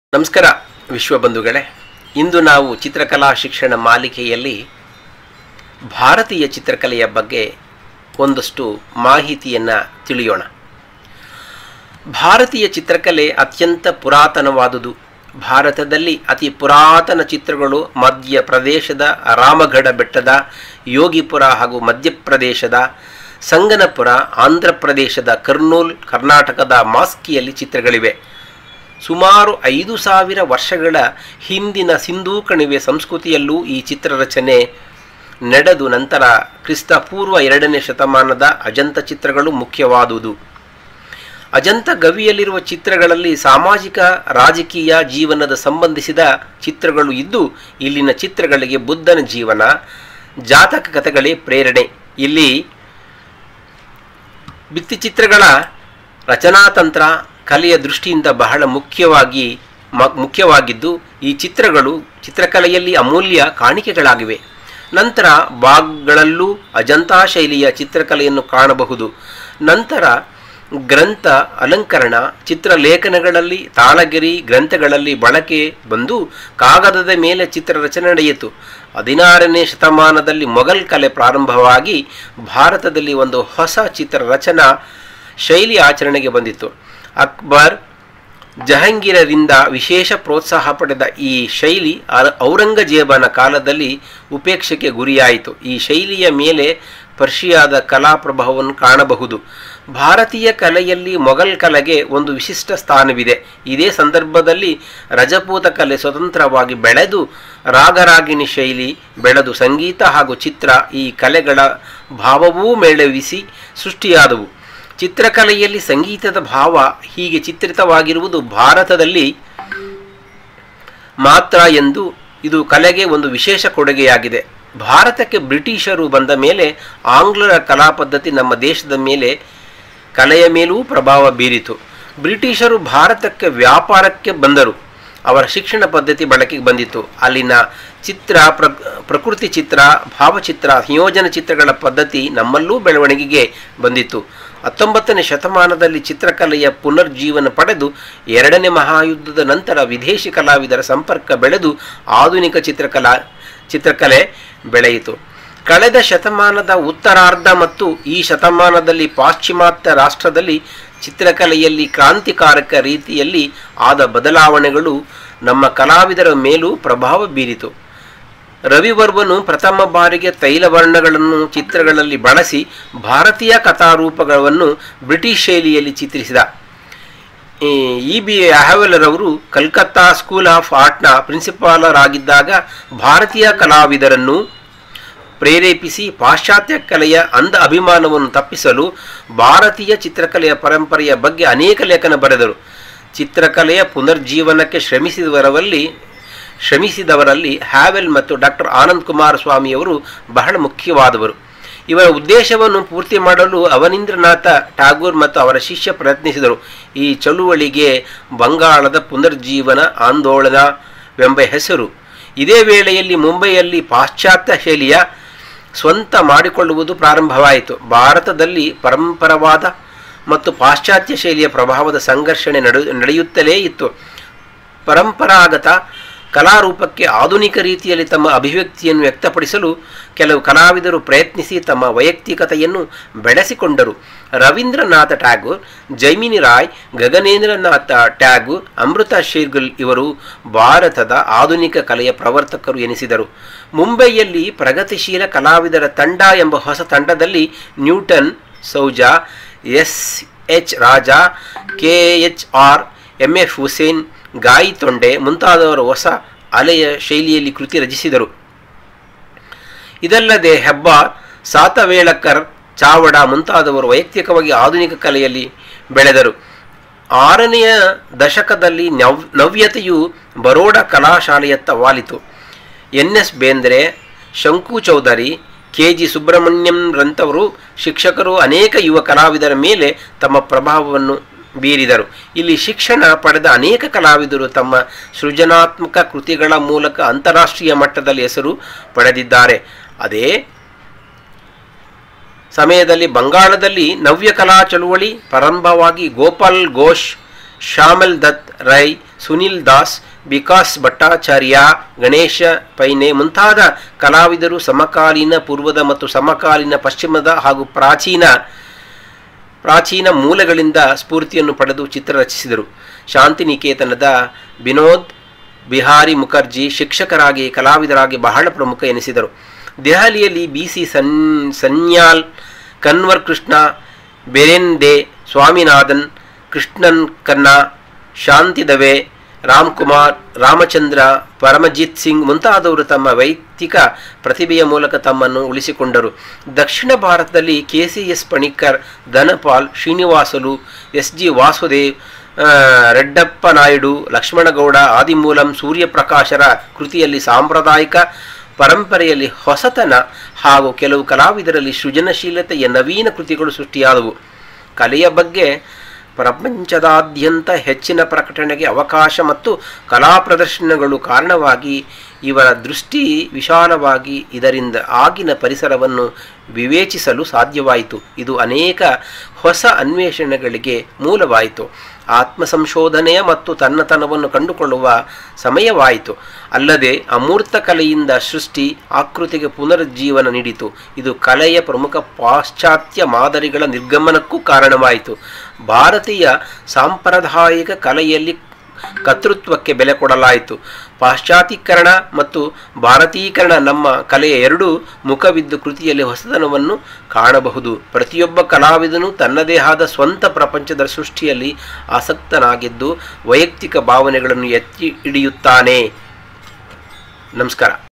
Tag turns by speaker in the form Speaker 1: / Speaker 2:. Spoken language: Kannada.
Speaker 1: ನಮಸ್ಕಾರ ವಿಶ್ವಬಂಧುಗಳೇ ಇಂದು ನಾವು ಚಿತ್ರಕಲಾ ಶಿಕ್ಷಣ ಮಾಲಿಕೆಯಲ್ಲಿ ಭಾರತೀಯ ಚಿತ್ರಕಲೆಯ ಬಗ್ಗೆ ಒಂದಷ್ಟು ಮಾಹಿತಿಯನ್ನು ತಿಳಿಯೋಣ ಭಾರತೀಯ ಚಿತ್ರಕಲೆ ಅತ್ಯಂತ ಪುರಾತನವಾದುದು ಭಾರತದಲ್ಲಿ ಅತಿ ಪುರಾತನ ಚಿತ್ರಗಳು ಮಧ್ಯ ಪ್ರದೇಶದ ರಾಮಗಢ ಬೆಟ್ಟದ ಯೋಗಿಪುರ ಹಾಗೂ ಮಧ್ಯಪ್ರದೇಶದ ಸಂಗನಪುರ ಆಂಧ್ರ ಪ್ರದೇಶದ ಕರ್ನೂಲ್ ಕರ್ನಾಟಕದ ಮಾಸ್ಕಿಯಲ್ಲಿ ಚಿತ್ರಗಳಿವೆ ಸುಮಾರು ಐದು ಸಾವಿರ ವರ್ಷಗಳ ಹಿಂದಿನ ಸಿಂಧೂ ಕಣಿವೆ ಸಂಸ್ಕೃತಿಯಲ್ಲೂ ಈ ಚಿತ್ರರಚನೆ ನಡೆದು ನಂತರ ಕ್ರಿಸ್ತಪೂರ್ವ ಎರಡನೇ ಶತಮಾನದ ಅಜಂತ ಚಿತ್ರಗಳು ಮುಖ್ಯವಾದುದು ಅಜಂತ ಗವಿಯಲ್ಲಿರುವ ಚಿತ್ರಗಳಲ್ಲಿ ಸಾಮಾಜಿಕ ರಾಜಕೀಯ ಜೀವನದ ಸಂಬಂಧಿಸಿದ ಚಿತ್ರಗಳು ಇದ್ದು ಇಲ್ಲಿನ ಚಿತ್ರಗಳಿಗೆ ಬುದ್ಧನ ಜೀವನ ಜಾತಕ ಕಥೆಗಳೇ ಪ್ರೇರಣೆ ಇಲ್ಲಿ ಭಿತ್ತಿಚಿತ್ರಗಳ ರಚನಾತಂತ್ರ ಕಲೆಯ ದೃಷ್ಟಿಯಿಂದ ಬಹಳ ಮುಖ್ಯವಾಗಿ ಮ- ಮುಖ್ಯವಾಗಿದ್ದು ಈ ಚಿತ್ರಗಳು ಚಿತ್ರಕಲೆಯಲ್ಲಿ ಅಮೂಲ್ಯ ಕಾಣಿಕೆಗಳಾಗಿವೆ ನಂತರ ಬಾಗ್ಗಳಲ್ಲೂ ಅಜಂತಾ ಶೈಲಿಯ ಚಿತ್ರಕಲೆಯನ್ನು ಕಾಣಬಹುದು ನಂತರ ಗ್ರಂಥ ಅಲಂಕರಣ ಚಿತ್ರಲೇಖನಗಳಲ್ಲಿ ತಾಳಗಿರಿ ಗ್ರಂಥಗಳಲ್ಲಿ ಬಳಕೆ ಬಂದು ಕಾಗದದ ಮೇಲೆ ಚಿತ್ರರಚನೆ ನಡೆಯಿತು ಹದಿನಾರನೇ ಶತಮಾನದಲ್ಲಿ ಮೊಘಲ್ ಕಲೆ ಪ್ರಾರಂಭವಾಗಿ ಭಾರತದಲ್ಲಿ ಒಂದು ಹೊಸ ಚಿತ್ರರಚನಾ ಶೈಲಿ ಆಚರಣೆಗೆ ಬಂದಿತ್ತು ಅಕ್ಬರ್ ಜಹಾಂಗೀರರಿಂದ ವಿಶೇಷ ಪ್ರೋತ್ಸಾಹ ಪಡೆದ ಈ ಶೈಲಿ ಅ- ಔರಂಗಜೇಬನ ಕಾಲದಲ್ಲಿ ಉಪೇಕ್ಷೆಗೆ ಗುರಿಯಾಯಿತು ಈ ಶೈಲಿಯ ಮೇಲೆ ಪರ್ಷಿಯಾದ ಕಲಾ ಪ್ರಭಾವವನ್ನು ಕಾಣಬಹುದು ಭಾರತೀಯ ಕಲೆಯಲ್ಲಿ ಮೊಘಲ್ ಕಲೆಗೆ ಒಂದು ವಿಶಿಷ್ಟ ಸ್ಥಾನವಿದೆ ಇದೇ ಸಂದರ್ಭದಲ್ಲಿ ರಜಪೂತ ಕಲೆ ಸ್ವತಂತ್ರವಾಗಿ ಬೆಳೆದು ರಾಗರಾಗಿಣಿ ಶೈಲಿ ಬೆಳೆದು ಸಂಗೀತ ಹಾಗೂ ಚಿತ್ರ ಈ ಕಲೆಗಳ ಭಾವವೂ ಮೇಳವಿಸಿ ಸೃಷ್ಟಿಯಾದವು ಚಿತ್ರಕಲೆಯಲ್ಲಿ ಸಂಗೀತದ ಭಾವ ಹೀಗೆ ಚಿತ್ರಿತವಾಗಿರುವುದು ಭಾರತದಲ್ಲಿ ಮಾತ್ರ ಎಂದು ಇದು ಕಲೆಗೆ ಒಂದು ವಿಶೇಷ ಕೊಡುಗೆಯಾಗಿದೆ ಭಾರತಕ್ಕೆ ಬ್ರಿಟಿಷರು ಬಂದ ಮೇಲೆ ಆಂಗ್ಲರ ಕಲಾ ಪದ್ಧತಿ ನಮ್ಮ ದೇಶದ ಮೇಲೆ ಕಲೆಯ ಮೇಲೂ ಪ್ರಭಾವ ಬೀರಿತು ಬ್ರಿಟಿಷರು ಭಾರತಕ್ಕೆ ವ್ಯಾಪಾರಕ್ಕೆ ಬಂದರು ಅವರ ಶಿಕ್ಷಣ ಪದ್ಧತಿ ಬಳಕೆಗೆ ಬಂದಿತ್ತು ಅಲ್ಲಿನ ಚಿತ್ರ ಪ್ರ ಪ್ರಕೃತಿ ಚಿತ್ರ ಭಾವಚಿತ್ರ ಸಂಯೋಜನ ಚಿತ್ರಗಳ ಪದ್ಧತಿ ನಮ್ಮಲ್ಲೂ ಬೆಳವಣಿಗೆಗೆ ಬಂದಿತ್ತು ಹತ್ತೊಂಬತ್ತನೇ ಶತಮಾನದಲ್ಲಿ ಚಿತ್ರಕಲೆಯ ಪುನರ್ಜೀವನ ಪಡೆದು ಎರಡನೇ ಮಹಾಯುದ್ಧದ ನಂತರ ವಿದೇಶಿ ಕಲಾವಿದರ ಸಂಪರ್ಕ ಬೆಳೆದು ಆಧುನಿಕ ಚಿತ್ರಕಲಾ ಚಿತ್ರಕಲೆ ಬೆಳೆಯಿತು ಕಳೆದ ಶತಮಾನದ ಉತ್ತರಾರ್ಧ ಮತ್ತು ಈ ಶತಮಾನದಲ್ಲಿ ಪಾಶ್ಚಿಮಾತ್ಯ ರಾಷ್ಟ್ರದಲ್ಲಿ ಚಿತ್ರಕಲೆಯಲ್ಲಿ ಕ್ರಾಂತಿಕಾರಕ ರೀತಿಯಲ್ಲಿ ಆದ ಬದಲಾವಣೆಗಳು ನಮ್ಮ ಕಲಾವಿದರ ಮೇಲೂ ಪ್ರಭಾವ ಬೀರಿತು ರವಿವರ್ಮನು ಪ್ರಥಮ ಬಾರಿಗೆ ತೈಲವರ್ಣಗಳನ್ನು ಚಿತ್ರಗಳಲ್ಲಿ ಬಳಸಿ ಭಾರತೀಯ ಕಥಾರೂಪಗಳನ್ನು ಬ್ರಿಟಿಷ್ ಶೈಲಿಯಲ್ಲಿ ಚಿತ್ರಿಸಿದ ಇ ಬಿ ಅಹವೆಲರವರು ಕಲ್ಕತ್ತಾ ಸ್ಕೂಲ್ ಆಫ್ ಆರ್ಟ್ನ ಪ್ರಿನ್ಸಿಪಾಲರಾಗಿದ್ದಾಗ ಭಾರತೀಯ ಕಲಾವಿದರನ್ನು ಪ್ರೇರೇಪಿಸಿ ಪಾಶ್ಚಾತ್ಯ ಕಲೆಯ ಅಂಧ ಅಭಿಮಾನವನ್ನು ತಪ್ಪಿಸಲು ಭಾರತೀಯ ಚಿತ್ರಕಲೆಯ ಪರಂಪರೆಯ ಬಗ್ಗೆ ಅನೇಕ ಲೇಖನ ಬರೆದರು ಚಿತ್ರಕಲೆಯ ಪುನರ್ಜೀವನಕ್ಕೆ ಶ್ರಮಿಸಿದವರಲ್ಲಿ ಶ್ರಮಿಸಿದವರಲ್ಲಿ ಹ್ಯಾವೆಲ್ ಮತ್ತು ಡಾಕ್ಟರ್ ಆನಂದ್ ಕುಮಾರ ಸ್ವಾಮಿಯವರು ಬಹಳ ಮುಖ್ಯವಾದವರು ಇವರ ಉದ್ದೇಶವನ್ನು ಪೂರ್ತಿ ಮಾಡಲು ಅವನೀಂದ್ರನಾಥ ಠಾಗೂರ್ ಮತ್ತು ಅವರ ಶಿಷ್ಯ ಪ್ರಯತ್ನಿಸಿದರು ಈ ಚಳುವಳಿಗೆ ಬಂಗಾಳದ ಪುನರ್ಜೀವನ ಆಂದೋಲನವೆಂಬ ಹೆಸರು ಇದೇ ವೇಳೆಯಲ್ಲಿ ಮುಂಬೈಯಲ್ಲಿ ಪಾಶ್ಚಾತ್ಯ ಶೈಲಿಯ ಸ್ವಂತ ಮಾಡಿಕೊಳ್ಳುವುದು ಪ್ರಾರಂಭವಾಯಿತು ಭಾರತದಲ್ಲಿ ಪರಂಪರವಾದ ಮತ್ತು ಪಾಶ್ಚಾತ್ಯ ಶೈಲಿಯ ಪ್ರಭಾವದ ಸಂಘರ್ಷಣೆ ನಡೆ ನಡೆಯುತ್ತಲೇ ಇತ್ತು ಪರಂಪರಾಗತ ಕಲಾರೂಪಕ್ಕೆ ಆಧುನಿಕ ರೀತಿಯಲ್ಲಿ ತಮ್ಮ ಅಭಿವ್ಯಕ್ತಿಯನ್ನು ವ್ಯಕ್ತಪಡಿಸಲು ಕೆಲವು ಕಲಾವಿದರು ಪ್ರಯತ್ನಿಸಿ ತಮ್ಮ ವೈಯಕ್ತಿಕತೆಯನ್ನು ಬೆಳೆಸಿಕೊಂಡರು ರವೀಂದ್ರನಾಥ ಟ್ಯಾಗೂರ್ ಜೈಮಿನಿ ರಾಯ್ ಗಗನೇಂದ್ರನಾಥ ಟ್ಯಾಗೂರ್ ಅಮೃತ ಶೇರ್ಗುಲ್ ಇವರು ಭಾರತದ ಆಧುನಿಕ ಕಲೆಯ ಪ್ರವರ್ತಕರು ಎನಿಸಿದರು ಮುಂಬೈಯಲ್ಲಿ ಪ್ರಗತಿಶೀಲ ಕಲಾವಿದರ ತಂಡ ಎಂಬ ಹೊಸ ತಂಡದಲ್ಲಿ Newton Souza S H Raza K H Ara M F Husain Gaitonde ಮುಂತಾದವರು ಹೊಸ ಅಲೆಯ ಶೈಲಿಯಲ್ಲಿ ಕೃತಿ ರಚಿಸಿದರು ಇದಲ್ಲದೆ ಹೆಬ್ಬಾರ್ ಸಾತವೇಳಕರ್ ಚಾವಡ ಮುಂತಾದವರು ವೈಯಕ್ತಿಕವಾಗಿ ಆಧುನಿಕ ಕಲೆಯಲ್ಲಿ ಬೆಳೆದರು ಆರನೆಯ ದಶಕದಲ್ಲಿ ನವ್ ನವ್ಯತೆಯು ಬರೋಡ ಕಲಾಶಾಲೆಯತ್ತ ವಾಲಿತು N S Bendre Shankho Chaudhuri K G ಸುಬ್ರಹ್ಮಣ್ಯಂರಂಥವರು ಶಿಕ್ಷಕರು ಅನೇಕ ಯುವ ಕಲಾವಿದರ ಮೇಲೆ ತಮ್ಮ ಪ್ರಭಾವವನ್ನು ಬೀರಿದರು ಇಲ್ಲಿ ಶಿಕ್ಷಣ ಪಡೆದ ಅನೇಕ ಕಲಾವಿದರು ತಮ್ಮ ಸೃಜನಾತ್ಮಕ ಕೃತಿಗಳ ಮೂಲಕ ಅಂತಾರಾಷ್ಟ್ರೀಯ ಮಟ್ಟದಲ್ಲಿ ಹೆಸರು ಪಡೆದಿದ್ದಾರೆ ಅದೇ ಸಮಯದಲ್ಲಿ ಬಂಗಾಳದಲ್ಲಿ ನವ್ಯ ಕಲಾ ಚಳುವಳಿ ಪ್ರಾರಂಭವಾಗಿ ಗೋಪಾಲ್ ಘೋಷ್ ಶ್ಯಾಮಲ್ ದತ್ ರೈ ಸುನಿಲ್ ದಾಸ್ ವಿಕಾಸ್ ಭಟ್ಟಾಚಾರ್ಯ ಗಣೇಶ ಪೈನೆ ಮುಂತಾದ ಕಲಾವಿದರು ಸಮಕಾಲೀನ ಪೂರ್ವದ ಮತ್ತು ಸಮಕಾಲೀನ ಪಶ್ಚಿಮದ ಹಾಗೂ ಪ್ರಾಚೀನ ಪ್ರಾಚೀನ ಮೂಲಗಳಿಂದ ಸ್ಫೂರ್ತಿಯನ್ನು ಪಡೆದು ಚಿತ್ರ ರಚಿಸಿದರು ಶಾಂತಿನಿಕೇತನದ ವಿನೋದ್ ಬಿಹಾರಿ ಮುಖರ್ಜಿ ಶಿಕ್ಷಕರಾಗಿ ಕಲಾವಿದರಾಗಿ ಬಹಳ ಪ್ರಮುಖ ಎನಿಸಿದರು ದೆಹಲಿಯಲ್ಲಿ ಬಿ ಸಿ ಸನ್ ಸನ್ಯಾಲ್ ಕನ್ವರ್ ಕೃಷ್ಣ ಬೆರೆನ್ ಡೆ ಸ್ವಾಮಿನಾಥನ್ ಕೃಷ್ಣನ್ ಖನ್ನಾ ಶಾಂತಿ ದವೆ ರಾಮ್ಕುಮಾರ್ ರಾಮಚಂದ್ರ ಪರಮಜಿತ್ ಸಿಂಗ್ ಮುಂತಾದವರು ತಮ್ಮ ವೈಯಕ್ತಿಕ ಪ್ರತಿಭೆಯ ಮೂಲಕ ತಮ್ಮನ್ನು ಉಳಿಸಿಕೊಂಡರು ದಕ್ಷಿಣ ಭಾರತದಲ್ಲಿ K C S Panikkar Dhanapal Srinivasulu S G Vasudev ಆ, ರೆಡ್ಡಪ್ಪ ನಾಯ್ಡು ಲಕ್ಷ್ಮಣಗೌಡ ಆದಿಮೂಲಂ ಸೂರ್ಯಪ್ರಕಾಶರ ಕೃತಿಯಲ್ಲಿ ಸಾಂಪ್ರದಾಯಿಕ ಪರಂಪರೆಯಲ್ಲಿ ಹೊಸತನ ಹಾಗೂ ಕೆಲವು ಕಲಾವಿದರಲ್ಲಿ ಸೃಜನಶೀಲತೆಯ ನವೀನ ಕೃತಿಗಳು ಸೃಷ್ಟಿಯಾದವು ಕಲೆಯ ಬಗ್ಗೆ ಪ್ರಪಂಚದಾದ್ಯಂತ ಹೆಚ್ಚಿನ ಪ್ರಕಟಣೆಗೆ ಅವಕಾಶ ಮತ್ತು ಕಲಾ ಪ್ರದರ್ಶನಗಳು ಕಾರಣವಾಗಿ ಇವರ ದೃಷ್ಟಿ ವಿಶಾಲವಾಗಿ ಇದರಿಂದ ಆಗಿನ ಪರಿಸರವನ್ನು ವಿವೇಚಿಸಲು ಸಾಧ್ಯವಾಯಿತು ಇದು ಅನೇಕ ಹೊಸ ಅನ್ವೇಷಣೆಗಳಿಗೆ ಮೂಲವಾಯಿತು ಆತ್ಮ ಸಂಶೋಧನೆಯ ಮತ್ತು ತನ್ನತನವನ್ನು ಕಂಡುಕೊಳ್ಳುವ ಸಮಯವಾಯಿತು ಅಲ್ಲದೆ ಅಮೂರ್ತ ಕಲೆಯಿಂದ ಸೃಷ್ಟಿ ಆಕೃತಿಗೆ ಪುನರುಜ್ಜೀವನ ನೀಡಿತು ಇದು ಕಲೆಯ ಪ್ರಮುಖ ಪಾಶ್ಚಾತ್ಯ ಮಾದರಿಗಳ ನಿರ್ಗಮನಕ್ಕೂ ಕಾರಣವಾಯಿತು ಭಾರತೀಯ ಸಾಂಪ್ರದಾಯಿಕ ಕಲೆಯಲ್ಲಿ ಕರ್ತೃತ್ವಕ್ಕೆ ಬೆಲೆ ಕೊಡಲಾಯಿತು ಪಾಶ್ಚಾತ್ಯೀಕರಣ ಮತ್ತು ಭಾರತೀಕರಣ ನಮ್ಮ ಕಲೆಯ ಎರಡೂ ಮುಖವಿದ್ದು ಕೃತಿಯಲ್ಲಿ ಹೊಸತನವನ್ನು ಕಾಣಬಹುದು ಪ್ರತಿಯೊಬ್ಬ ಕಲಾವಿದನು ತನ್ನದೇ ಆದ ಸ್ವಂತ ಪ್ರಪಂಚದ ಸೃಷ್ಟಿಯಲ್ಲಿ ಆಸಕ್ತನಾಗಿದ್ದು ವೈಯಕ್ತಿಕ ಭಾವನೆಗಳನ್ನು ಎತ್ತಿ ಹಿಡಿಯುತ್ತಾನೆ ನಮಸ್ಕಾರ